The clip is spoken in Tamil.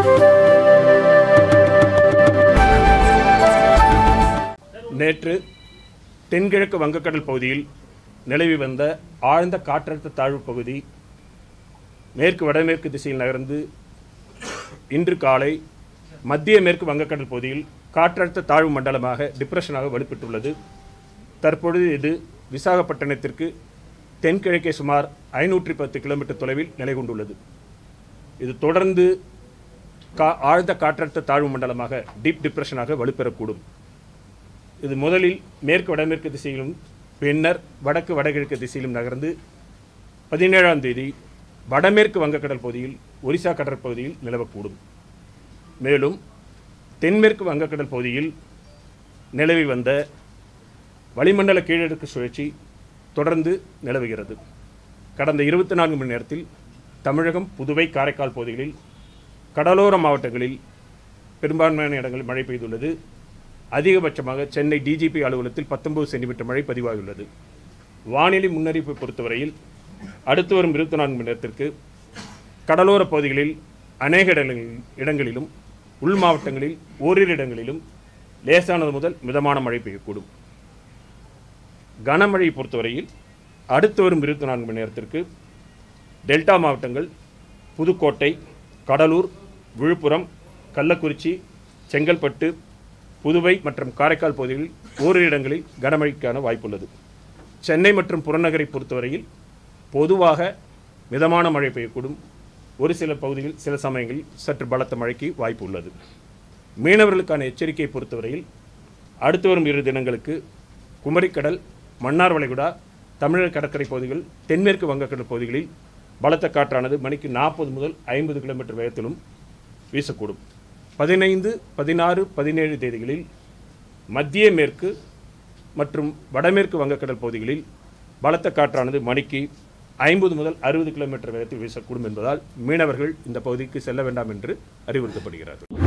நேற்று தென்கிழக்கு வங்கக்கடல் பகுதியில் நிலவி வந்த ஆழ்ந்த காற்றழுத்த தாழ்வு பகுதி மேற்கு வடமேற்கு திசையில் நகர்ந்து இன்று காலை மத்திய மேற்கு வங்கக்கடல் பகுதியில் காற்றழுத்த தாழ்வு மண்டலமாக டிப்ரெஷனாக வலுப்பெற்றுள்ளது தற்பொழுது இது விசாகப்பட்டினத்திற்கு தென்கிழக்கே சுமார் ஐநூற்றி பத்து கிலோமீட்டர் தொலைவில் நிலை கொண்டுள்ளது இது தொடர்ந்து கா ஆழ்ந்த காற்றழுத்த தாழ்வு மண்டலமாக டீப் டிப்ரெஷனாக வலுப்பெறக்கூடும் இது முதலில் மேற்கு வடமேற்கு திசையிலும் பின்னர் வடக்கு வடகிழக்கு திசையிலும் நகர்ந்து பதினேழாம் தேதி வடமேற்கு வங்கக்கடல் பகுதியில் ஒரிசா கடற்பகுதியில் நிலவக்கூடும் மேலும் தென்மேற்கு வங்கக்கடல் பகுதியில் நிலவி வந்த வளிமண்டல கீழடுக்கு சுழற்சி தொடர்ந்து நிலவுகிறது கடந்த இருபத்தி நான்கு மணி நேரத்தில் தமிழகம் புதுவை காரைக்கால் பகுதிகளில் கடலோர மாவட்டங்களில் பெரும்பான்மையான இடங்களில் மழை பெய்துள்ளது அதிகபட்சமாக சென்னை டிஜிபி அலுவலகத்தில் பத்தொன்பது சென்டிமீட்டர் மழை பதிவாகியுள்ளது வானிலை முன்னறிவிப்பை பொறுத்தவரையில் அடுத்து வரும் இருபத்தி நான்கு மணி நேரத்திற்கு கடலோர பகுதிகளில் அநேக இடங்களில் இடங்களிலும் உள் மாவட்டங்களில் ஓரிரு இடங்களிலும் லேசானது முதல் மிதமான மழை பெய்யக்கூடும் கனமழை பொறுத்தவரையில் அடுத்து வரும் இருபத்தி நான்கு மணி நேரத்திற்கு டெல்டா மாவட்டங்கள் புதுக்கோட்டை கடலூர் விழுப்புரம் கள்ளக்குறிச்சி செங்கல்பட்டு புதுவை மற்றும் காரைக்கால் பகுதிகளில் ஓரிரு இடங்களில் கனமழைக்கான வாய்ப்புள்ளது சென்னை மற்றும் புறநகரை பொறுத்தவரையில் பொதுவாக மிதமான மழை பெய்யக்கூடும் ஒரு சில பகுதிகளில் சில சமயங்களில் சற்று பலத்த மழைக்கு வாய்ப்பு உள்ளது மீனவர்களுக்கான எச்சரிக்கையை பொறுத்தவரையில் அடுத்து வரும் இரு தினங்களுக்கு குமரிக்கடல் மன்னார் வளைகுடா தமிழக கடற்கரை பகுதிகள் தென்மேற்கு வங்கக்கடல் பகுதிகளில் பலத்த காற்றானது மணிக்கு நாற்பது முதல் ஐம்பது கிலோமீட்டர் வேகத்திலும் வீசக்கூடும் பதினைந்து பதினாறு பதினேழு தேதிகளில் மத்திய மேற்கு மற்றும் வடமேற்கு வங்கக்கடல் பகுதிகளில் பலத்த காற்றானது மணிக்கு ஐம்பது முதல் அறுபது கிலோமீட்டர் வேகத்தில் வீசக்கூடும் என்பதால் மீனவர்கள் இந்த பகுதிக்கு செல்ல வேண்டாம் என்று அறிவுறுத்தப்படுகிறார்கள்